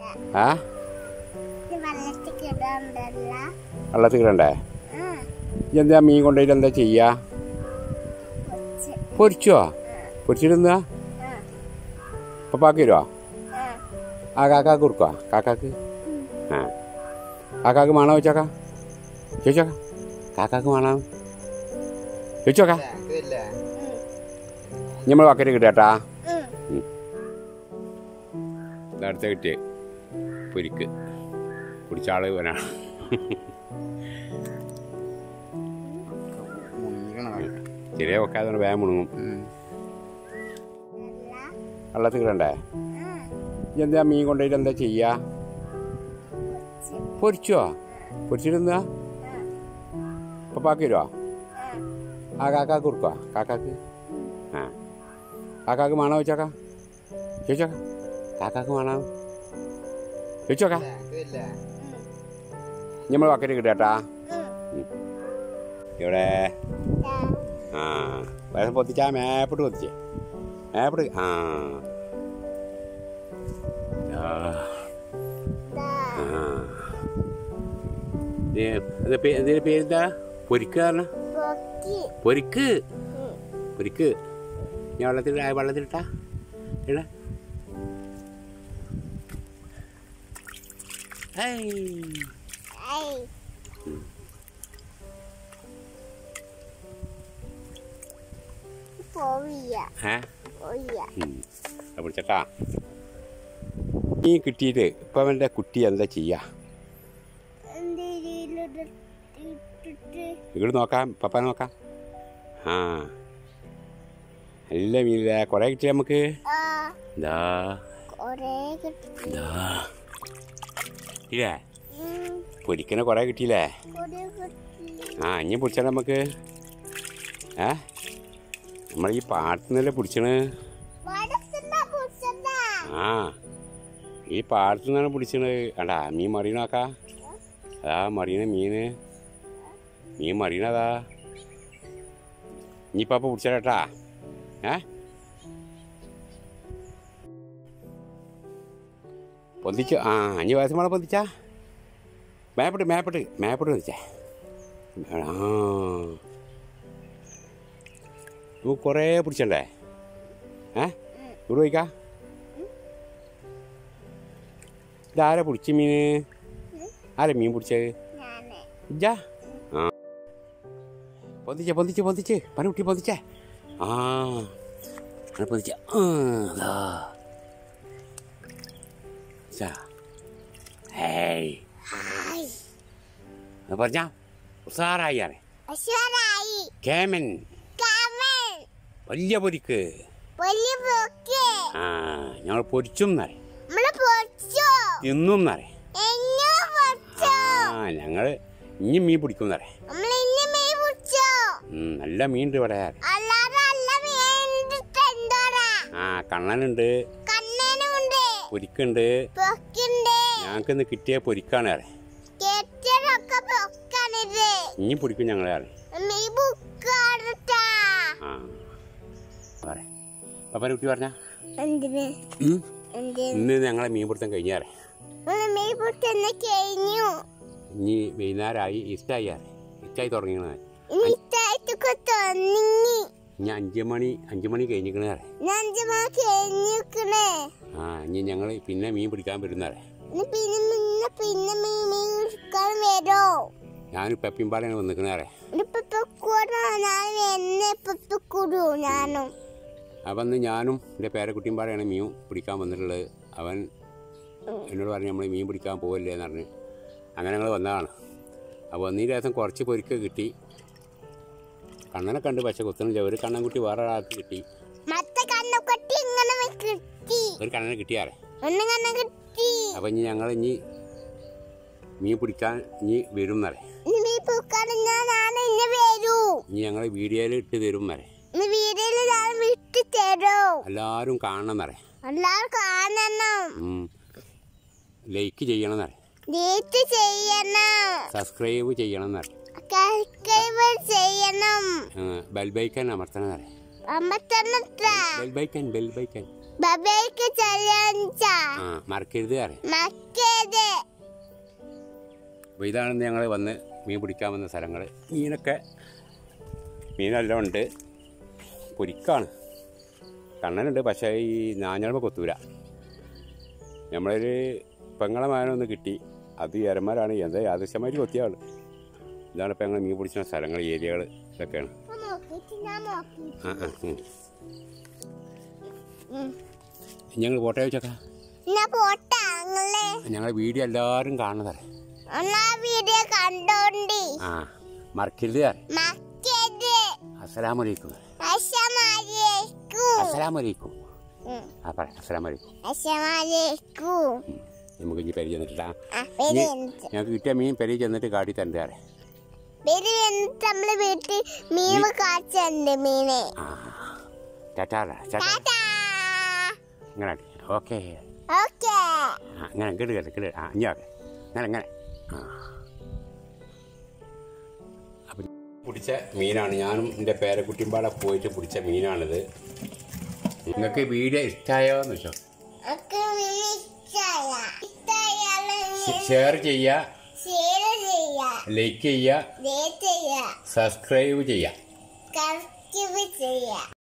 ആ ഇത് വെള്ളത്തിൽ കിടണ്ടല്ല വെള്ളത്തിൽ കിടണ്ടേ ആ എന്താ മീൻ കൊണ്ടുപോയിട്ട് എന്താ ചെയ്യാ കൊച്ച് പൊരിച്ചോ പൊരിച്ചിരുന്നാ ആ പപ്പാക്ക് തരുമോ ആ ആ കാക്കാക്ക് കൊടുക്കുക കാക്കാക്ക് ആ കാക്കാക്ക് വേണോ ചോദിച്ചോക്ക ചോദിച്ചോക്ക കാക്കാക്ക് വേണോ ചോദിച്ചോക്ക നമ്മൾ വക്കറ്റ് കിട്ടാട്ടാ ഉം. അടുത്ത കിട്ടിയ പൊരിക്ക് കുടിച്ചാള് വരാണ് ചെറിയ വെക്കാതെ വേഗം മുണുങ്ങും വെള്ള വെള്ളത്തിൽ കിടണ്ടേ ആ എന്താ മീൻ കൊണ്ടുപോയിട്ട് എന്താ ചെയ്യാ കൊച്ച് പൊരിച്ചോ പൊരിച്ചിരുന്നാ ആ പപ്പാക്ക് തരുമോ ആ ആ കാക്കാക്ക് കൊടുക്കുക കാക്കാക്ക് ആ കാക്കാക്ക് വേണോ ചോദിച്ചോക്ക ചോദിച്ചോക്ക കാക്കാക്ക് വേണോ ചോദിച്ചോക്ക നമ്മൾ വക്കറ്റ് കിട്ടാട്ടാ ഉം. ഇവിടെ ദാ ആ വേറെ പൊത്തിച്ചാ മേപ്പിട്ട് പൊത്തിച്ചേ മേപ്പിട്ട് ആ ആ, ദാ ആ. ഇത് ഇത് പേ- ഇതിന്റെ പേരെന്താ പൊരിക്ക് പറഞ്ഞ പൊക്കി പൊരിക്ക് ഉം. പൊരിക്ക് ഞാൻ വെള്ളത്തിൽ ആ വെള്ളത്തിലിട്ടാ ഇട ഹേയ്. ഐ പോവിയ ഏ പോവിയ ഉം. അത് പിടിച്ചട്ടാ ഈ കിട്ടിയിട്ട് ഇപ്പം അവൻ്റെ കുട്ടി എന്താ ചെയ്യാ എന്തിട്ട് ഇവിടെ നോക്കാം പപ്പ നോക്കാം ആ നല്ല മീനില്ലേ കുറേ കിട്ടി നമുക്ക് ആ എന്താ കൊറേ കിട്ടി എന്താ ഇല്ലേ ഉം, പൊരിക്കണ കുറേ കിട്ടിയില്ലേ കൊറേ കിട്ടി ആ ഇനി പിടിച്ചാൽ നമുക്ക് ഏ നമ്മൾ ഈ പാടത്തുനിന്നല്ലേ പിടിച്ചണ് വടക്കുന്നാ പുടിച്ചതാ. ആ ഈ പാടത്തു നിന്നാണ് പിടിച്ചത് കണ്ടാ മീൻ മറിയണോക്കാ അതാ മറിയണ മീന് മീൻ മറിയണതാ ഇനിയിപ്പോൾ അപ്പോൾ പിടിച്ചാലേട്ടാ ഏ പൊന്തിച്ചു ആ അഞ്ഞ് വയസ്സ് മോളെ പൊന്തിച്ചാ മേപ്പിട്ട് മേപ്പിട്ട് മേപ്പിട്ട് പൊന്തിച്ചേ ആ നമുക്ക് കുറേ പിടിച്ചണ്ടേ ഏ ഇവിടെ പോയിക്കാ ഇതാരാ പിടിച്ച മീന് ആരാ മീൻ പിടിച്ചത് ഞാന് ഇജ്ജാ ആ പൊന്തിച്ചേ പൊന്തിച്ച് പൊന്തിച്ച് പനക്കുട്ടി പൊന്തിച്ചേ ആ അങ്ങനെ പൊന്തിച്ച ആ അതാ ഇതാ. ഹേയ് ഹായ് അത് പറഞ്ഞാ ഉസാറായി ആരെ അശ്വരായി കേമൻ കമൽ വലിയ പൊരിക്ക് വലിയ പൊക്ക് ആ ഞങ്ങൾ പൊരിച്ചും എന്നറേ നമ്മള് പൊറിച്ചു തിന്നും എന്നറേ എന്നെ പൊറിച്ചു ആ ഞങ്ങൾ ഇനി മീൻ പിടിക്കും എന്നറേ നമ്മൾ ഇന്ന് മീൻ പൊറിച്ചു നല്ല മീൻ ഉണ്ട് ഇവിടെ അല്ലാതെ അല്ല മീൻ തെണ്ടോറാ ആ കണ്ണനുണ്ട് കണ്ണനുണ്ട് പൊരിക്കുണ്ട് പൊക്കുണ്ട് ഞങ്ങൾക്ക് ഇന്ന് കിട്ടിയ പൊരിക്കാണ് ഏറെ കെട്ടിടൊക്കെ പൊക്കാണിത് ഇനി പിടിക്കും ഞങ്ങളെ ഏറെ മീ ബുക്കാടട്ടാ ആ പറ പപ്പനെ കുട്ടി പറഞ്ഞ എന്തിന് എന്തിന് ഇന്ന് ഞങ്ങളെ മീൻ പിടുത്തം കഴിഞ്ഞാറേ നമ്മള് മീൻ പൊട്ടുന്ന കഴിഞ്ഞു ഇനി വൈകുന്നേരമായി ഇഷ്ടമായി ആറെ ഇഷ്ടമായി തുടങ്ങിയത് ഇനി ഇത്തായിട്ടൊക്കെ തൊന്നിങ്ങി ഇനി അഞ്ച് മണി അഞ്ച് മണി കഴിഞ്ഞിരിക്കണേ നഞ്ചമാ കഴിഞ്ഞിക്കണേ ആ ഇനി ഞങ്ങൾ പിന്നെ മീൻ പിടിക്കാൻ വരുന്നേറെ ഇനി പിന്നെ പിന്നെ പിന്നെ മീൻ മീൻ എടുക്കാൻ വരോ ഞാൻ പെപ്പിമ്പാടാണ് വന്നിക്കണേറെ ഇപ്പൊ കൂടാ ഞാൻ എന്നെ ഇപ്പൊ കൂടു ഞാനും അപ്പം അന്ന് ഞാനും എൻ്റെ പേരക്കുട്ടിമ്പാടെയാണ് മീൻ പിടിക്കാൻ വന്നിട്ടുള്ളത് അവൻ എന്നോട് പറഞ്ഞു നമ്മൾ മീൻ പിടിക്കാൻ പോവില്ലേ എന്ന് പറഞ്ഞ് അങ്ങനെ ഞങ്ങൾ വന്നതാണ് അപ്പോൾ ഒന്നീ ദിവസം കുറച്ച് പൊരിക്ക കിട്ടി കണ്ണനെ കണ്ട് പക്ഷെ കുത്തണില്ല ഒരു കണ്ണൻകുട്ടി വേറെ ഒരാൾക്ക് കിട്ടി മറ്റേ കണ്ണുകൊട്ടി ഇങ്ങനെ കിട്ടി ഒരു കണ്ണനെ കിട്ടിയാറേ ഒന്ന് കണ്ണ കിട്ടി അപ്പം ഇനി ഞങ്ങൾ ഇനി മീൻ പിടിക്കാൻ ഇനി വരും എന്നറേ ഇനി മീൻ പൂക്കാൻ ഞാൻ ഇന്ന് വരൂ ഇനി ഞങ്ങൾ വീഡിയോയിൽ ഇട്ട് തരും എന്നറേ ഇനി വീടിൽ ഞാൻ വിട്ട് തരൂ എല്ലാവരും കാണണം എന്നറേ എല്ലാവരും കാണണം ലൈക്ക് ചെയ്യണം എന്നറേ ഡേറ്റ് ചെയ്യണം സബ്സ്ക്രൈബ് ചെയ്യണം എന്നറേ സബ്സ്ക്രൈബ് ചെയ്യണം ബെൽ ബൈക്കൻ അമർത്തണം എന്നറേ അമ്മത്തന്നത്ര ബെൽ ബൈക്കൻ ബെൽ ബൈക്കൻ ബബേക്ക് ചലഞ്ച ആ മറക്കരുത് അറിയാം മക്കേത് അപ്പോൾ ഇതാണ് ഞങ്ങൾ വന്ന് മീൻ പിടിക്കാൻ വന്ന സ്ഥലങ്ങൾ മീനൊക്കെ മീനെല്ലാം ഉണ്ട് പൊരിക്കാണ് കണ്ണനുണ്ട് പക്ഷേ ഈ നാഞ്ഞളമ കൊത്തൂല നമ്മളൊരു പെങ്ങളെ മാനൊന്ന് കിട്ടി അത് എരന്മാരാണ് എന്താ യാദൃശ്യമായിട്ട് കൊത്തിയാണ് ഇതാണ് ഇപ്പം ഞങ്ങൾ മീൻ പിടിക്കുന്ന സ്ഥലങ്ങൾ ഏരിയകൾ ഇതൊക്കെയാണ് നോക്കിട്ട് ഞാൻ നോക്കി ആ ആ ഞങ്ങൾ ഫോട്ടോ വെച്ചൊക്കെ എന്നാ പോട്ടെ അങ്ങളെ ഞങ്ങളെ വീഡിയോ എല്ലാവരും കാണുന്നതല്ലേ എന്നാ വീഡിയോ കണ്ടോണ്ടി ആ മറക്കരുത് അറിയാം മക്കേത് അസ്സലാമലൈക്കും അശമാലേക്കു അസ്സലാമലൈക്കും ആ പറ അസ്സലാമലൈക്കും അശമാലേക്കു നമുക്ക് ഇനി പെരി ചെന്നിട്ടാ ആ പേര് എന്ത് ഞങ്ങൾക്ക് കിട്ടിയ മീൻ പെരി ചെന്നിട്ട് കാട്ടി തരണ്ടേ പേര് എന്ത് നമ്മള് വീട്ടിൽ മീൻ കാച്ചുണ്ട് മീനെ ആ ടാറ്റാ ടാറ്റാ ടാറ്റാ ഇങ്ങനെ ഓക്കെ ഓക്കേ ആ ഇങ്ങനെ കിട് കിട് കിട് ആ ഇനി ഓക്കെ ഇങ്ങനെ ഇങ്ങനെ ആ അപ്പം പിടിച്ച മീനാണ് ഞാനും എൻ്റെ പേരക്കുട്ടിമ്പാടെ പോയിട്ട് പിടിച്ച മീനാണിത് നിങ്ങൾക്ക് വീഡിയോ ഇഷ്ടമായോ എന്ന് വെച്ചോ ഒക്കെ മീൻ ഇഷ്ടമായ ഇഷ്ടയാളെ ഷെയർ ചെയ്യുക ഷെയർ ചെയ്യാ ലൈക്ക് ചെയ്യുക ദേ ചെയ്യാ സബ്സ്ക്രൈബ് ചെയ്യുക സബ്സ്ക്രൈബ് ചെയ്യാ